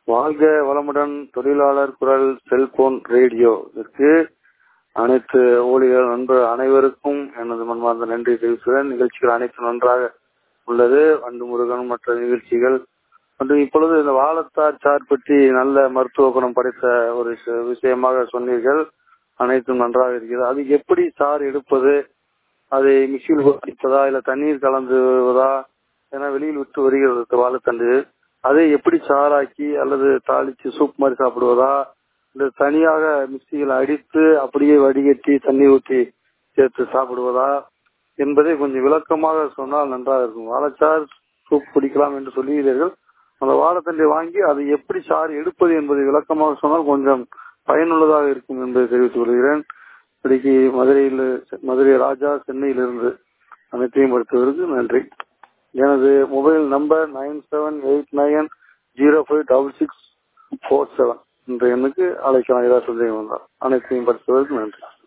வாழ்க வளமுடன் தொழிலாளர் குரல் செல்போன் ரேடியோ இதற்கு அனைத்து ஊழியர் நண்பர் அனைவருக்கும் எனது மன்மார்ந்த நன்றி தெரிவிக்கிறேன் நிகழ்ச்சிகள் அனைத்தும் நன்றாக உள்ளது அன்பு முருகன் மற்ற நிகழ்ச்சிகள் மற்றும் இப்பொழுது இந்த வாழத்தார் சார் பற்றி நல்ல மருத்துவ குணம் படைத்த ஒரு விஷ- விஷயமாக சொன்னீர்கள் அனைத்தும் நன்றாக இருக்கிறது அது எப்படி சார் எடுப்பது அதை மிக்சியில் வைப்பதா இல்ல தண்ணீர் கலந்து வருவதா என வெளியில் விட்டு வருகிறது வாழைத்தண்டு அதை எப்படி சாராக்கி அல்லது தாளிச்சு சூப் மாதிரி சாப்பிடுவதா இல்ல தனியாக மிக்சியில் அடித்து அப்படியே வடிகட்டி தண்ணீர் ஊற்றி சேர்த்து சாப்பிடுவதா என்பதை கொஞ்சம் விளக்கமாக சொன்னால் நன்றாக இருக்கும் வாழைச்சார் சூப் குடிக்கலாம் என்று சொல்லுகிறீர்கள் அந்த வாழைத்தண்டை வாங்கி அதை எப்படி சாறு எடுப்பது என்பதை விளக்கமாக சொன்னால் கொஞ்சம் பயனுள்ளதாக இருக்கும் என்பதை தெரிவித்துக் கொள்கிறேன் இப்படிக்கு மதுரையில் மதுரை ராஜா சென்னையிலிருந்து அனைத்தையும் படித்தவருக்கு நன்றி எனது mobile number nine seven eight nine zero five double six four seven என்ற எண்ணுக்கு அழைக்கலாம் ஏதாவது சந்தேகம் வந்தால் அனைத்தையும் படித்தவருக்கு நன்றி